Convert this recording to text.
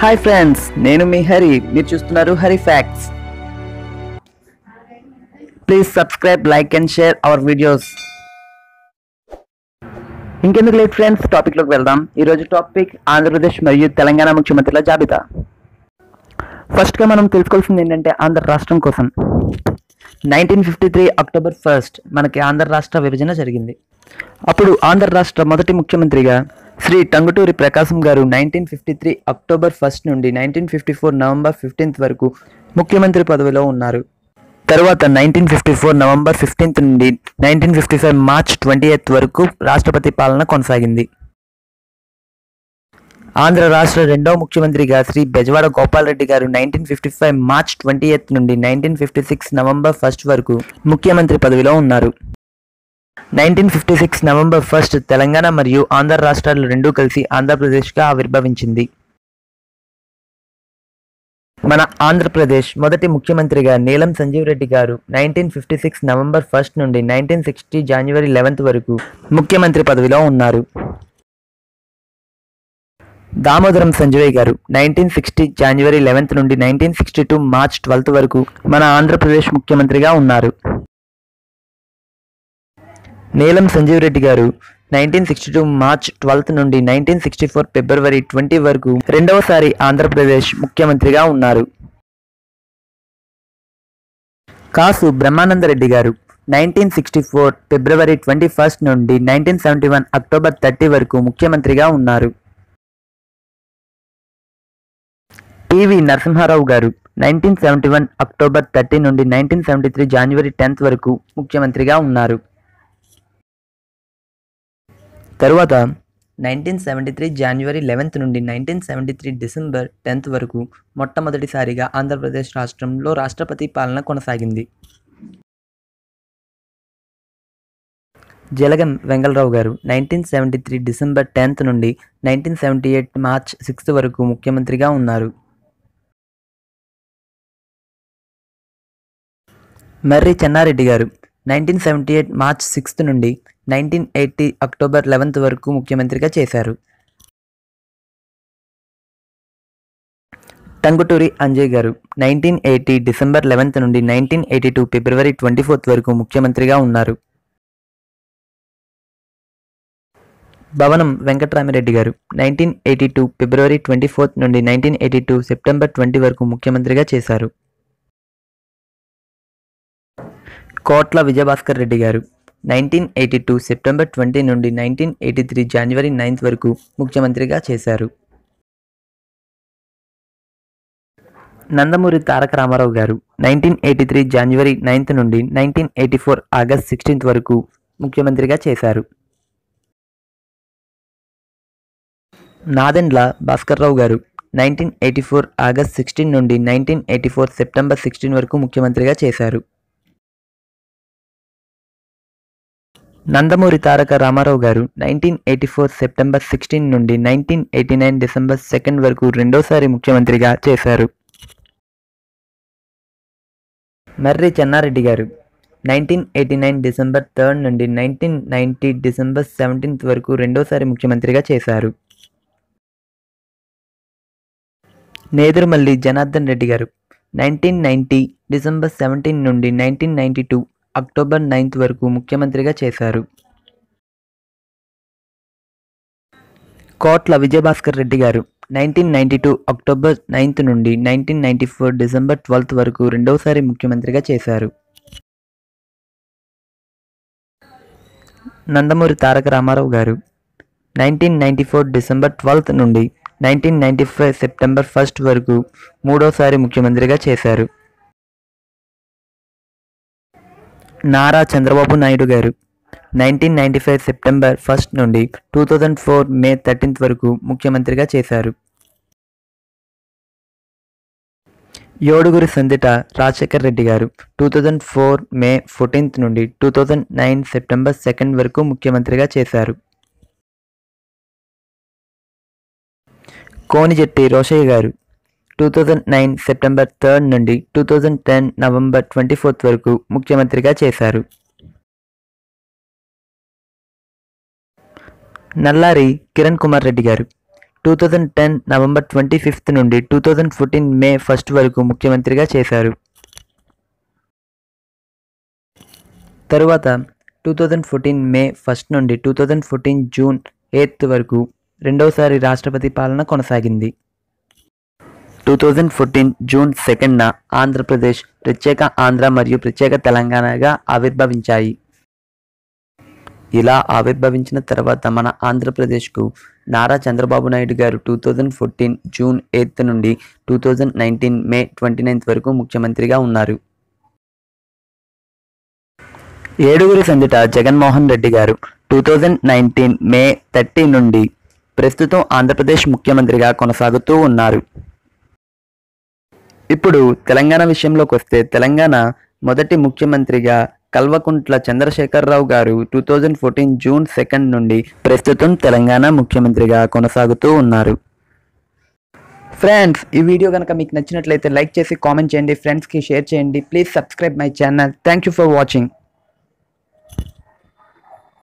hi friends నేను మీ హరి మీరు చూస్తున్నారు Hari facts please subscribe like and share our videos ఇంకెందుకు లేట్ ఫ్రెండ్స్ టాపిక్లోకి వెళ్దాం ఈరోజు టాపిక్ ఆంధ్రప్రదేశ్ మరియు తెలంగాణ ముఖ్యమంత్రుల జాబితా ఫస్ట్గా మనం తెలుసుకోవాల్సింది ఏంటంటే ఆంధ్ర రాష్ట్రం కోసం nineteen fifty three October first మనకి ఆంధ్ర రాష్ట్ర విభజన జరిగింది అప్పుడు ఆంధ్ర రాష్ట్ర మొదటి ముఖ్యమంత్రిగా Shri Tanguturi Prakasam garu nineteen fifty three October first నుండి nineteen fifty four November fifteenth వరకు ముఖ్యమంత్రి పదవిలో ఉన్నారు తరువాత nineteen fifty four November fifteenth నుండి nineteen fifty five March twenty eighth వరకు రాష్ట్రపతి పాలన కొనసాగింది ఆంధ్ర రాష్ట్ర రెండవ ముఖ్యమంత్రిగా Shri Bezawada Gopala Reddy garu nineteen fifty five March twenty eighth నుండి nineteen fifty six November first వరకు ముఖ్యమంత్రి పదవిలో ఉన్నారు nineteen fifty six November first Telangana మరియు ఆంధ్ర రాష్ట్రాలు రెండూ కలిసి ఆంధ్రప్రదేశ్గా ఆవిర్భవించింది మన ఆంధ్రప్రదేశ్ మొదటి ముఖ్యమంత్రిగా నీలం Sanjeev Reddy garu nineteen fifty six November first నుండి నైన్టీన్ సిక్స్టీ జనవరి లెవెన్త్ వరకు ముఖ్యమంత్రి పదవిలో ఉన్నారు దామోదరం సంజయ్ గారు నైన్టీన్ సిక్స్టీ జనవరి లెవెన్త్ నుండి nineteen sixty two March twelfth వరకు మన ఆంధ్రప్రదేశ్ ముఖ్యమంత్రిగా ఉన్నారు Neelam Sanjeev Reddy garu nineteen sixty two March twelfth నుండి నైన్టీన్ సిక్స్టీ ఫోర్ ఫిబ్రవరి ట్వంటీ వరకు రెండవసారి ఆంధ్రప్రదేశ్ ముఖ్యమంత్రిగా ఉన్నారు Kasu Brahmananda Reddy garu nineteen sixty four ఫిబ్రవరి ట్వంటీ ఫస్ట్ నుండి nineteen seventy one October thirty వరకు ముఖ్యమంత్రిగా ఉన్నారు PV Narasimha Rao garu nineteen seventy one October thirty నుండి నైన్టీన్ సెవెంటీ త్రీ జనవరి టెన్త్ వరకు ముఖ్యమంత్రిగా ఉన్నారు తరువాత నైన్టీన్ సెవెంటీ త్రీ జనవరి లెవెన్త్ నుండి nineteen seventy three December tenth వరకు మొట్టమొదటిసారిగా ఆంధ్రప్రదేశ్ రాష్ట్రంలో రాష్ట్రపతి పాలన కొనసాగింది Jalagam Vengala Rao garu nineteen seventy three December tenth నుండి nineteen seventy eight March sixth వరకు ముఖ్యమంత్రిగా ఉన్నారు Marri Chenna Reddy garu nineteen seventy eight March sixth నుండి నైన్టీన్ ఎయిటీ అక్టోబర్ లెవెన్త్ వరకు ముఖ్యమంత్రిగా చేశారు Tanguturi Anjaiah garu nineteen eighty December eleventh నుండి నైన్టీన్ ఎయిటీ టూ ఫిబ్రవరి ట్వంటీ ఫోర్త్ వరకు ముఖ్యమంత్రిగా ఉన్నారు Bhavanam Venkatram Reddy garu nineteen eighty two ఫిబ్రవరి ట్వంటీ ఫోర్త్ నుండి nineteen eighty two September twenty వరకు ముఖ్యమంత్రిగా చేశారు Kotla Vijaya Bhaskar Reddy garu nineteen eighty two September twenty నుండి నైన్టీన్ ఎయిటీ త్రీ జనవరి నైన్త్ వరకు ముఖ్యమంత్రిగా చేశారు Nandamuri Taraka Rama Rao garu nineteen eighty three జనవరి నైన్త్ నుండి nineteen eighty four August sixteenth వరకు ముఖ్యమంత్రిగా చేశారు Nadendla Bhaskar Rao garu nineteen eighty four August sixteen నుండి nineteen eighty four September sixteen వరకు ముఖ్యమంత్రిగా చేశారు Nandamuri Taraka Rama Rao garu nineteen eighty four September sixteen నుండి nineteen eighty nine December second వరకు రెండోసారి ముఖ్యమంత్రిగా చేశారు Marri Chenna Reddy garu nineteen eighty nine December third నుండి నైన్టీన్ నైన్టీ డిసెంబర్ సెవెంటీన్త్ వరకు రెండోసారి ముఖ్యమంత్రిగా చేశారు Nedurumalli Janardhan Reddy garu nineteen ninety December seventeen నుండి nineteen ninety two October ninth వరకు ముఖ్యమంత్రిగా చేశారు Kotla Vijaya Bhaskar Reddy garu nineteen ninety two October ninth నుండి nineteen ninety four December twelfth వరకు రెండవసారి ముఖ్యమంత్రిగా చేశారు Nandamuri Taraka Rama Rao garu nineteen ninety four December twelfth నుండి nineteen ninety five September first వరకు మూడోసారి ముఖ్యమంత్రిగా చేశారు Nara Chandrababu Naidu garu nineteen ninety five September first నుండి two thousand four May thirteenth వరకు ముఖ్యమంత్రిగా చేశారు Yeduguri Sandita Rajasekhar Reddy garu two thousand four May fourteenth నుండి two thousand nine September second వరకు ముఖ్యమంత్రిగా చేశారు Konijeti Rosaiah garu two thousand nine September third నుండి two thousand ten November twenty fourth వరకు ముఖ్యమంత్రిగా చేశారు Nallari Kiran Kumar Reddy garu two thousand ten November twenty fifth నుండి two thousand fourteen May first వరకు ముఖ్యమంత్రిగా చేశారు తరువాత two thousand fourteen May first నుండి two thousand fourteen June eighth వరకు రెండవసారి రాష్ట్రపతి పాలన కొనసాగింది టూ థౌజండ్ ఫోర్టీన్ జూన్ సెకండ్న ఆంధ్రప్రదేశ్ ప్రత్యేక ఆంధ్ర మరియు ప్రత్యేక తెలంగాణగా ఆవిర్భవించాయి ఇలా ఆవిర్భవించిన తర్వాత మన ఆంధ్రప్రదేశ్కు Nara Chandrababu Naidu garu two thousand fourteen June eighth నుండి two thousand nineteen May twenty ninth వరకు ముఖ్యమంత్రిగా ఉన్నారు Yeduguri Sandita Jaganmohan Reddy garu two thousand nineteen May thirty నుండి ప్రస్తుతం ఆంధ్రప్రదేశ్ ముఖ్యమంత్రిగా కొనసాగుతూ ఉన్నారు ఇప్పుడు తెలంగాణ విషయంలోకి వస్తే తెలంగాణ మొదటి ముఖ్యమంత్రిగా Kalvakuntla Chandrasekhar Rao garu two thousand fourteen June second నుండి ప్రస్తుతం తెలంగాణ ముఖ్యమంత్రిగా కొనసాగుతూ ఉన్నారు ఫ్రెండ్స్ ఈ వీడియో కనుక మీకు నచ్చినట్లయితే లైక్ చేసి కామెంట్ చేయండి ఫ్రెండ్స్కి షేర్ చేయండి please subscribe my channel thank you for watching